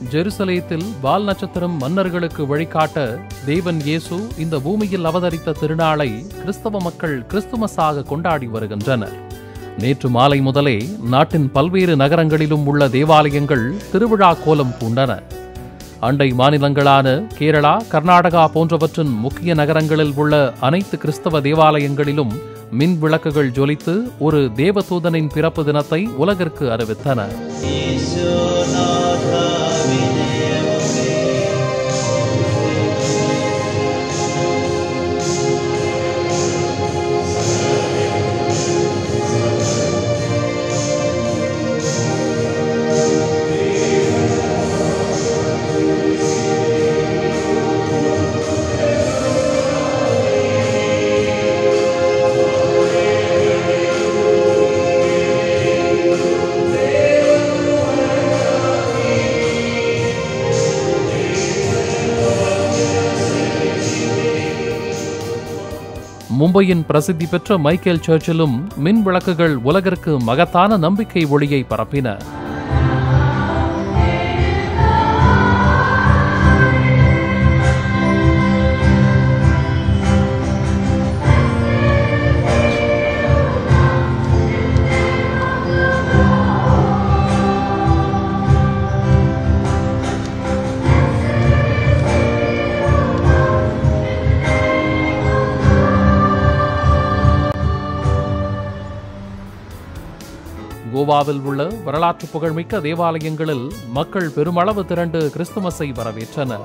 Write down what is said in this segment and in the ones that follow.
ஜெருசலேத்தில் வால் நட்சத்திரம் மன்னர்களுக்கு வழிகாட்ட தேவன் இயேசு இந்த பூமியில் அவதரித்த திருநாளை கிறிஸ்தவ மக்கள் கிறிஸ்துமஸாக கொண்டாடி வருகின்றனர் நேற்று மாலை முதலே நாட்டின் பல்வேறு நகரங்களிலும் உள்ள தேவாலயங்கள் திருவிழா கோலம் பூண்டன அண்டை மாநிலங்களான கேரளா கர்நாடகா போன்றவற்றின் முக்கிய நகரங்களில் உள்ள அனைத்து கிறிஸ்தவ தேவாலயங்களிலும் மின் விளக்குகள் ஜொலித்து ஒரு தேவதூதனின் பிறப்பு தினத்தை உலகிற்கு அறிவித்தன மும்பையின் பிரசித்தி பெற்ற மைக்கேல் சர்ச்சிலும் மின் விளக்குகள் உலகிற்கு மகத்தான நம்பிக்கை ஒளியை பரப்பின கோவாவில் உள்ள வரலாற்று புகழ்மிக்க தேவாலயங்களில் மக்கள் பெருமளவு திரண்டு கிறிஸ்துமஸை வரவேற்றனர்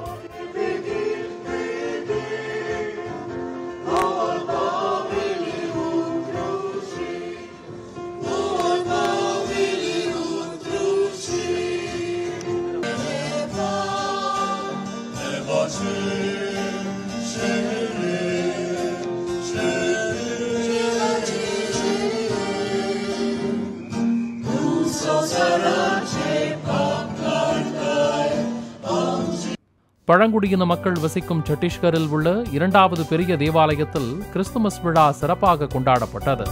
பழங்குடியின மக்கள் வசிக்கும் சத்தீஸ்கரில் உள்ள இரண்டாவது பெரிய தேவாலயத்தில் கிறிஸ்துமஸ் விழா சிறப்பாக கொண்டாடப்பட்டது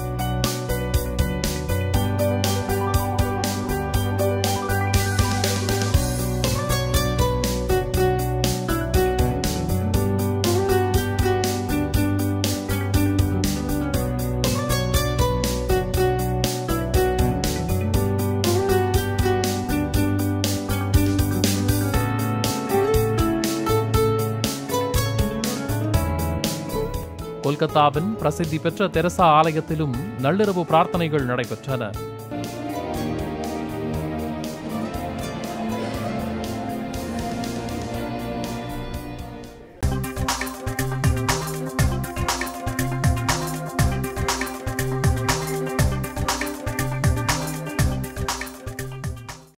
கொல்கத்தாவின் பிரசித்தி பெற்ற தெரசா ஆலயத்திலும் நள்ளிரவு பிரார்த்தனைகள் நடைபெற்றன